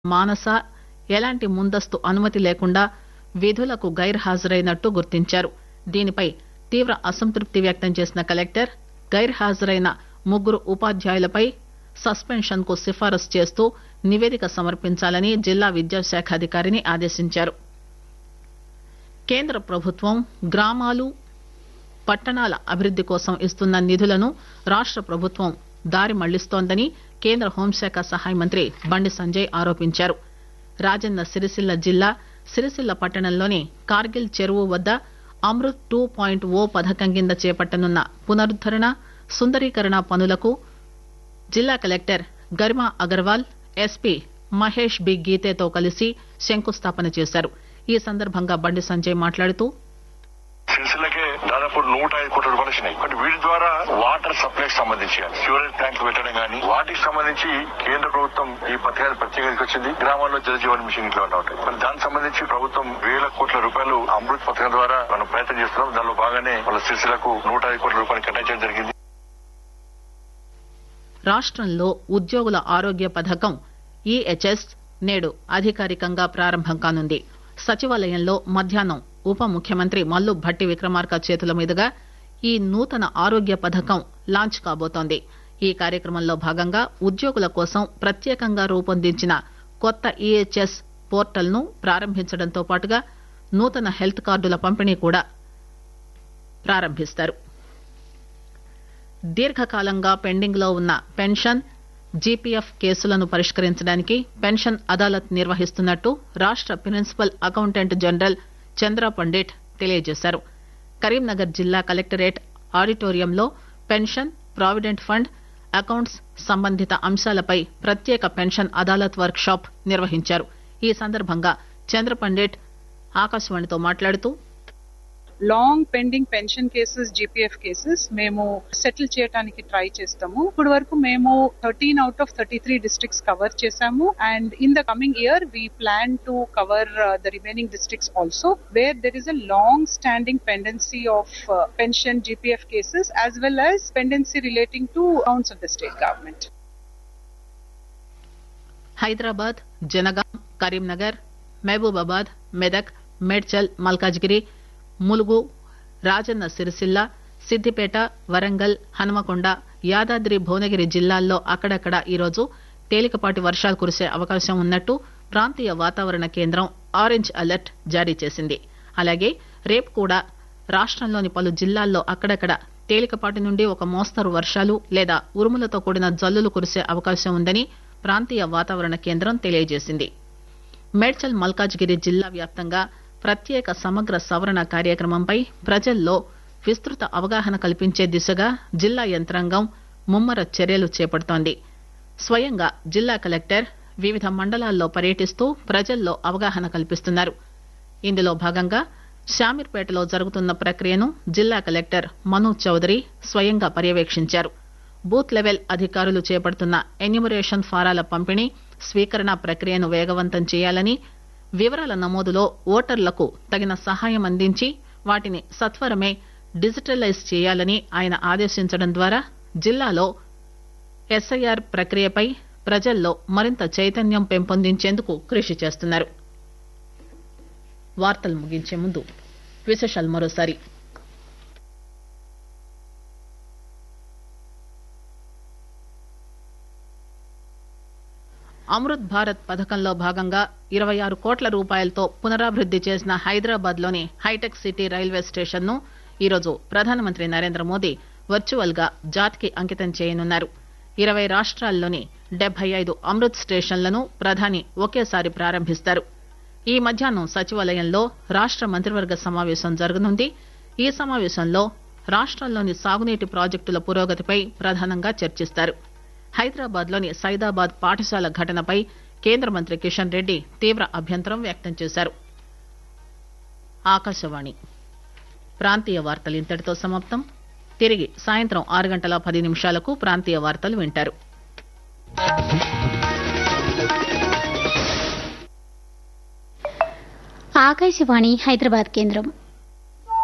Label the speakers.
Speaker 1: మానస ఎలాంటి ముందస్తు అనుమతి లేకుండా విధులకు గైర్హాజరైనట్టు గుర్తించారు దీనిపై తీవ్ర అసంతృప్తి వ్యక్తం చేసిన కలెక్టర్ గైర్హాజరైన ముగ్గురు ఉపాధ్యాయులపై సస్పెన్షన్ కు సిఫారసు చేస్తూ నివేదిక సమర్పించాలని జిల్లా విద్యాశాఖ అధికారిని ఆదేశించారు కేంద్ర ప్రభుత్వం గ్రామాలు పట్టణాల అభివృద్ది కోసం ఇస్తున్న నిధులను రాష్ట ప్రభుత్వం దారి మళ్లిస్తోందని కేంద్ర హోంశాఖ సహాయ మంత్రి బండి సంజయ్ ఆరోపించారు రాజన్న సిరిసిల్ల జిల్లా సిరిసిల్ల పట్టణంలోని కార్గిల్ చెరువు వద్ద అమృత్ టూ పాయింట్ ఓ పథకం కింద చేపట్టనున్న పునరుద్దరణ సుందరీకరణ పనులకు జిల్లా collector Garima Agarwal SP Mahesh B గీతేతో కలిసి శంకుస్థాపన చేశారు ఈ సందర్భంగా బండి సంజయ్ మాట్లాడుతూ
Speaker 2: సిరిసిల్లకే దాదాపు నూట ఐదు కోట్ల రూపాయలు వచ్చినాయి బట్ వీటి ద్వారా వాటర్ సప్లై సంబంధించి సివరేజ్ ట్యాంక్ పెట్టడం గానీ వాటికి సంబంధించి కేంద్ర ప్రభుత్వం ఈ పథకాన్ని ప్రత్యేకంగా వచ్చింది గ్రామాల్లో జలజీవన్ మిషన్ ఇట్లా ఉంటాయి మరి దానికి సంబంధించి ప్రభుత్వం వేల కోట్ల రూపాయలు అమృత్ పథకం ద్వారా మనం ప్రయత్నం చేస్తున్నాం దానిలో భాగంగానే మన సిరిసిల్లకు నూట ఐదు కోట్ల రూపాయలు కేటాయించడం జరిగింది
Speaker 1: రాష్టంలో ఉద్యోగుల ఆరోగ్య పథకం ఈహెచ్ఎస్ నేడు అధికారికంగా ప్రారంభం కానుంది సచివాలయంలో మధ్యాహ్నం ఉప ముఖ్యమంత్రి మల్లు భట్టి విక్రమార్క చేతుల మీదుగా ఈ నూతన ఆరోగ్య పథకం లాంచ్ కాబోతోంది ఈ కార్యక్రమంలో భాగంగా ఉద్యోగుల కోసం ప్రత్యేకంగా రూపొందించిన కొత్త ఈహెచ్ఎస్ పోర్టల్ ను ప్రారంభించడంతో పాటుగా నూతన హెల్త్ కార్డుల పంపిణీ కూడా ప్రారంభిస్తారు దీర్ఘకాలంగా పెండింగ్ లో ఉన్న పెన్షన్ జీపీఎఫ్ కేసులను పరిష్కరించడానికి పెన్షన్ అదాలత్ నిర్వహిస్తున్నట్టు రాష్ట principal accountant general Chandra Pandit తెలియజేశారు కరీంనగర్ జిల్లా కలెక్టరేట్ ఆడిటోరియంలో పెన్షన్ ప్రావిడెంట్ ఫండ్ అకౌంట్స్ సంబంధిత అంశాలపై ప్రత్యేక పెన్షన్ అదాలత్ వర్క్ షాప్ నిర్వహించారు ఈ సందర్భంగా చంద్ర పండిట్ ఆకాశవాణితో మాట్లాడుతూ
Speaker 3: long pending pension cases GPF cases మేము సెటిల్ చేయడానికి ట్రై చేస్తాము ఇప్పుడు వరకు మేము thirteen out of thirty three districts cover చేశాము and in the coming year we plan to cover the remaining districts also where there is a long standing pendency of pension GPF cases as well as pendency relating to accounts of the state government
Speaker 1: Hyderabad Jangaon Karimnagar Mahabubabad Medak Medchal Malkajgiri Mulugu Rajanna Sircilla Siddipet Warangal Hanumakonda Yadadri Bhuvanagiri జిల్లాల్లో అక్కడక్కడ ఈరోజు తేలికపాటి వర్షాలు కురిసే అవకాశం ఉన్నట్టు ప్రాంతీయ వాతావరణ కేంద్రం ఆరెంజ్ అలర్ట్ జారీ చేసింది అలాగే రేపు కూడా రాష్టంలోని పలు జిల్లాల్లో అక్కడక్కడ తేలికపాటి నుండి ఒక మోస్తరు వర్షాలు లేదా ఉరుములతో కూడిన జల్లులు కురిసే అవకాశం ఉందని ప్రాంతీయ వాతావరణ కేంద్రం తెలియజేసింది మేడ్చల్ మల్కాజ్గిరి జిల్లా వ్యాప్తంగా ప్రత్యేక సమగ్ర సవరణ కార్యక్రమంపై ప్రజల్లో విస్తృత అవగాహన కల్పించే దిశగా జిల్లా యంత్రాంగం ముమ్మర చర్యలు చేపడుతోంది స్వయంగా జిల్లా కలెక్టర్ వివిధ మండలాల్లో పర్యటిస్తూ ప్రజల్లో అవగాహన కల్పిస్తున్నారు ఇందులో భాగంగా శామీర్పేటలో జరుగుతున్న ప్రక్రియను జిల్లా కలెక్టర్ మనోజ్ చౌదరి స్వయంగా పర్యవేక్షించారు బూత్ లెవెల్ అధికారులు చేపడుతున్న ఎన్యూమరేషన్ ఫారాల పంపిణీ స్వీకరణ ప్రక్రియను వేగవంతం చేయాలని వివరాల నమోదులో ఓటర్లకు తగిన సహాయం అందించి వాటిని సత్వరమే డిజిటలైజ్ చేయాలని ఆయన ఆదేశించడం ద్వారా జిల్లాలో ఎస్ఐఆర్ ప్రక్రియపై ప్రజల్లో మరింత చైతన్యం పెంపొందించేందుకు కృషి చేస్తున్నారు వార్తలు ముగించే ముందు విశేషాలు మరోసారి అమృత్ భారత్ పథకంలో భాగంగా ఇరవై ఆరు కోట్ల రూపాయలతో పునరాభివృద్ది చేసిన హైదరాబాద్ లోని హైటెక్ సిటీ రైల్వే స్టేషన్ ను ఈరోజు ప్రధానమంత్రి నరేంద్ర మోదీ వర్చువల్ గా జాతికి అంకితం చేయనున్నారు ఇరవై రాష్ట్రాల్లోని డెబ్బై ఐదు అమృత్ స్టేషన్లను ప్రధాని ఒకేసారి ప్రారంభిస్తారు ఈ మధ్యాహ్నం సచివాలయంలో రాష్ట మంత్రివర్గ సమావేశం జరగనుంది ఈ సమావేశంలో రాష్ట్రంలోని సాగునీటి ప్రాజెక్టుల పురోగతిపై ప్రధానంగా చర్చిస్తారు హైదరాబాద్ లోని సైదాబాద్ పాఠశాల ఘటనపై కేంద్ర మంత్రి కిషన్ రెడ్డి తీవ్ర అభ్యంతరం వ్యక్తం చేశారు ఆకాశవాణి ప్రాంతీయ వార్తలు ఇంతటితో సమాప్తం తిరిగి సాయంత్రం ఆరు గంటల పది నిమిషాలకు ప్రాంతీయ వార్తలు వింటారు
Speaker 4: ఆకాశవాణి హైదరాబాద్ కేంద్రం